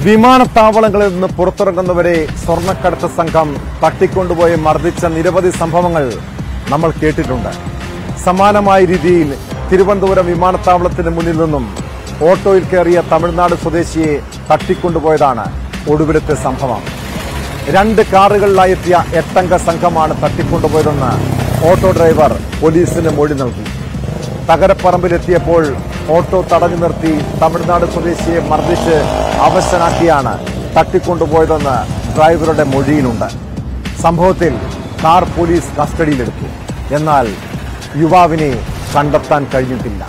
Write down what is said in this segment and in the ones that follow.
വിമാനത്താവളങ്ങളിൽ നിന്ന് പുറത്തിറങ്ങുന്നവരെ സ്വർണ്ണക്കടത്ത് സംഘം തട്ടിക്കൊണ്ടുപോയി മർദ്ദിച്ച നിരവധി സംഭവങ്ങൾ നമ്മൾ കേട്ടിട്ടുണ്ട് സമാനമായ രീതിയിൽ തിരുവനന്തപുരം വിമാനത്താവളത്തിന് മുന്നിൽ നിന്നും ഓട്ടോയിൽ കയറിയ തമിഴ്നാട് സ്വദേശിയെ തട്ടിക്കൊണ്ടുപോയതാണ് ഒടുവിലത്തെ സംഭവം രണ്ട് കാറുകളിലായി എത്തിയ എട്ടംഗ സംഘമാണ് തട്ടിക്കൊണ്ടുപോയതെന്ന് ഓട്ടോ ഡ്രൈവർ പോലീസിന് മൊഴി നൽകി തകരപ്പറമ്പിലെത്തിയപ്പോൾ ഓട്ടോ തടഞ്ഞു നിർത്തി തമിഴ്നാട് സ്വദേശിയെ മർദ്ദിച്ച് അവശനാക്കിയാണ് തട്ടിക്കൊണ്ടുപോയതെന്ന് ഡ്രൈവറുടെ മൊഴിയിലുണ്ട് സംഭവത്തിൽ കാർ പോലീസ് കസ്റ്റഡിയിലെടുത്തു എന്നാൽ യുവാവിനെ കണ്ടെത്താൻ കഴിഞ്ഞിട്ടില്ല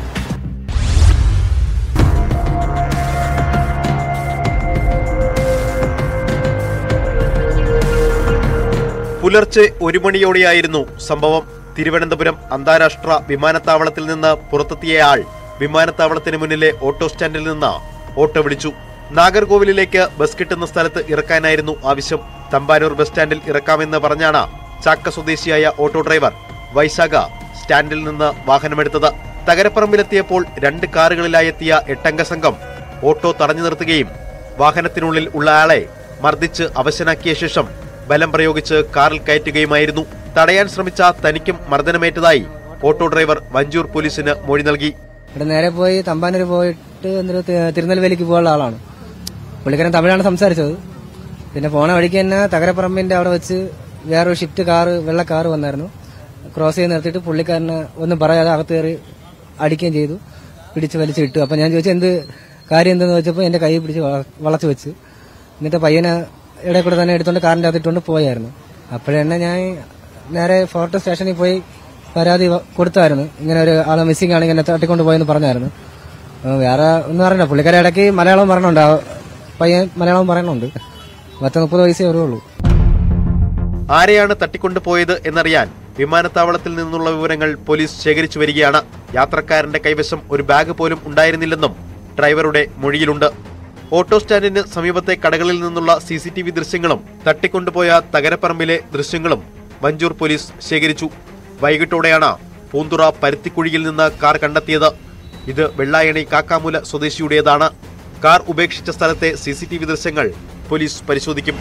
പുലർച്ചെ ഒരു മണിയോടെയായിരുന്നു സംഭവം തിരുവനന്തപുരം അന്താരാഷ്ട്ര വിമാനത്താവളത്തിൽ നിന്ന് പുറത്തെത്തിയയാൾ വിമാനത്താവളത്തിന് മുന്നിലെ ഓട്ടോ സ്റ്റാൻഡിൽ നിന്ന് ഓട്ടോ വിളിച്ചു നാഗർകോവിലിലേക്ക് ബസ് കിട്ടുന്ന സ്ഥലത്ത് ഇറക്കാനായിരുന്നു ആവശ്യം തമ്പാനൂർ ബസ് സ്റ്റാൻഡിൽ ഇറക്കാമെന്ന് പറഞ്ഞാണ് ചാക്ക സ്വദേശിയായ ഓട്ടോ ഡ്രൈവർ വൈശാഖ സ്റ്റാൻഡിൽ നിന്ന് വാഹനമെടുത്തത് തകരപ്പറമ്പിലെത്തിയപ്പോൾ രണ്ട് കാറുകളിലായെത്തിയ എട്ടംഗ സംഘം ഓട്ടോ തടഞ്ഞു നിർത്തുകയും വാഹനത്തിനുള്ളിൽ ഉള്ള ആളെ മർദ്ദിച്ച് അവശനാക്കിയ ശേഷം ബലം പ്രയോഗിച്ച് കാറിൽ കയറ്റുകയുമായിരുന്നു തടയാൻ ശ്രമിച്ച തനിക്കും മർദ്ദനമേറ്റതായി ഓട്ടോ ഡ്രൈവർ വഞ്ചൂർ പോലീസിന് മൊഴി നൽകി ഇവിടെ നേരെ പോയി തമ്പാനൂർ പോയിട്ട് എന്നിട്ട് തി- തിരുനെൽവേലിക്ക് പോകാനുള്ള ആളാണ് പുള്ളിക്കാരൻ തമിഴാണ് സംസാരിച്ചത് പിന്നെ പോണ വഴിക്ക് തന്നെ തകരപ്പറമ്പിന്റെ അവിടെ വെച്ച് വേറൊരു ഷിഫ്റ്റ് കാറ് വെള്ള കാറ് വന്നായിരുന്നു ക്രോസ് ചെയ്ത് നിർത്തിയിട്ട് പുള്ളിക്കാരനെ ഒന്നും പറയാതെ അകത്ത് കയറി അടിക്കുകയും ചെയ്തു പിടിച്ച് വലിച്ച് ഇട്ടു അപ്പൊ ഞാൻ ചോദിച്ചു എന്ത് കാര്യം എന്തെന്ന് വെച്ചപ്പോൾ എന്റെ കൈ പിടിച്ച് വള- വളച്ച് വെച്ച് എന്നിട്ട് പയ്യനെ ഇടയിൽ കൂടെ തന്നെ എടുത്തോണ്ട് കാറിന്റെ അകത്തിട്ടുകൊണ്ട് പോയായിരുന്നു അപ്പോഴെന്നെ ഞാൻ നേരെ ഫോർട്ട് സ്റ്റേഷനിൽ പോയി പരാതി വ- കൊടുത്തായിരുന്നു ഇങ്ങനെ ഒരു ആളെ മിസ്സിംഗ് ആണ് ഇങ്ങനെ തട്ടിക്കൊണ്ട് പോയെന്ന് പറഞ്ഞായിരുന്നു ആ, വേറെ ഒന്നും അറിയണ്ട പുള്ളിക്കാരെ ഇടയ്ക്ക് മലയാളം പറയണുണ്ട് ആ പയ്യൻ മലയാളം പറയണുണ്ട് പത്ത് മുപ്പത് വയസ്സേ വരുള്ളൂ ആരെയാണ് തട്ടിക്കൊണ്ടുപോയത് എന്നറിയാൻ വിമാനത്താവളത്തിൽ നിന്നുള്ള വിവരങ്ങൾ പോലീസ് ശേഖരിച്ചു വരികയാണ് യാത്രക്കാരന്റെ കൈവശം ഒരു ബാഗ് പോലും ഉണ്ടായിരുന്നില്ലെന്നും ഡ്രൈവറുടെ മൊഴിയിലുണ്ട് ഓട്ടോ സ്റ്റാൻഡിന് സമീപത്തെ കടകളിൽ നിന്നുള്ള സി സി ടി വി ദൃശ്യങ്ങളും തട്ടിക്കൊണ്ടുപോയ തകരപ്പറമ്പിലെ ദൃശ്യങ്ങളും വഞ്ചൂർ പോലീസ് ശേഖരിച്ചു വൈകിട്ടോടെയാണ് പൂന്തുറ പരുത്തിക്കുഴിയിൽ നിന്ന് കാർ കണ്ടെത്തിയത് ഇത് വെള്ളായണി കാക്കാമൂല സ്വദേശിയുടേതാണ് കാർ ഉപേക്ഷിച്ച സ്ഥലത്തെ സി സി ടി വി ദൃശ്യങ്ങൾ പോലീസ് പരിശോധിക്കും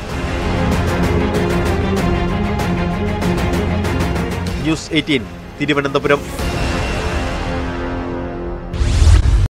ന്യൂസ് എയ്റ്റീൻ തിരുവനന്തപുരം